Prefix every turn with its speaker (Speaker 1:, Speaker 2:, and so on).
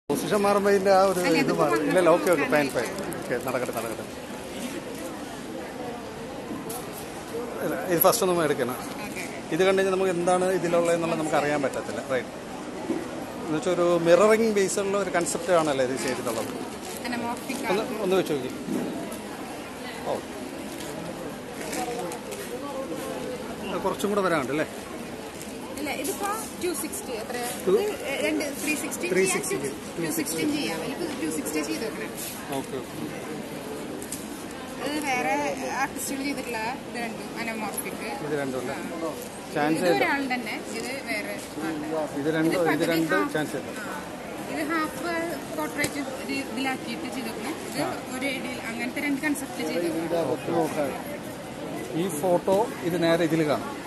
Speaker 1: Position മാറുമ്പോൾ ഇതിന്റെ ആ ഒരു ഇത് മാറും ഇല്ലല്ല okay okay fine fine okay നടക്കട്ടെ നടക്കട്ടെ ഇല്ല, ഇത് ഫസ്റ്റ് ഒന്നും എടുക്കണം ഇത് കണ്ടു കഴിഞ്ഞാൽ നമുക്ക് എന്താണ് ഇതിലുള്ളതെന്നുള്ളത് നമുക്ക് അറിയാൻ പറ്റത്തില്ല റൈറ്റ് എന്നുവെച്ചാൽ ഒരു മിററിംഗ് ബേസുള്ള ഒരു കൺസെപ്റ്റ് ആണല്ലോ ഇത് ചെയ്തിട്ടുള്ളത്
Speaker 2: അനമോർഫിക്
Speaker 1: ഒന്ന് ഒന്ന് വെച്ച് നോക്കി ഓ അത് കുറച്ചും കൂടെ വരാനുണ്ട് അല്ലേ
Speaker 2: ഇല്ല ഇതിപ്പോ ടു സിക്സ്റ്റി എത്ര
Speaker 1: Two-
Speaker 2: രണ്ട് ത്രീ സിക്സ്റ്റി
Speaker 1: 360,
Speaker 2: ടു സിക്സ്റ്റിയും ചെയ്യാം ഇതിപ്പോ ടു സിക്സ്റ്റി ചെയ്ത് നോക്കണം
Speaker 1: ഓക്കെ
Speaker 2: ഇത് വേറെ ആർട്ടിസ്റ്റുകൾ ചെയ്തിട്ടുള്ള ഇത് രണ്ടും അനമോർഫിക്
Speaker 1: ഇത് രണ്ടും അല്ലേ ചാൻസ്
Speaker 2: ഇത്
Speaker 1: ഇല്ല
Speaker 2: ഒരാളുടെ തന്നെ ഇത് വേറെ ആളുടെ
Speaker 1: ഇത് രണ്ടും ഇത്
Speaker 2: പകുതി
Speaker 1: രണ്ട്
Speaker 2: half.
Speaker 1: ചാൻസ് ഇല്ല
Speaker 2: ആ. ഇത് ഹാഫ് പോർട്രേറ്റ് ഇതിലാക്കിയിട്ട് ചെയ്തേക്കണം ഇത് ഒരു ഇടയിൽ അങ്ങനത്തെ രണ്ട് കൺസെപ്റ്റ് ചെയ്തേക്കണം
Speaker 1: ഈ ഫോട്ടോ ഇത് നേരെ ഇതിൽ കാണും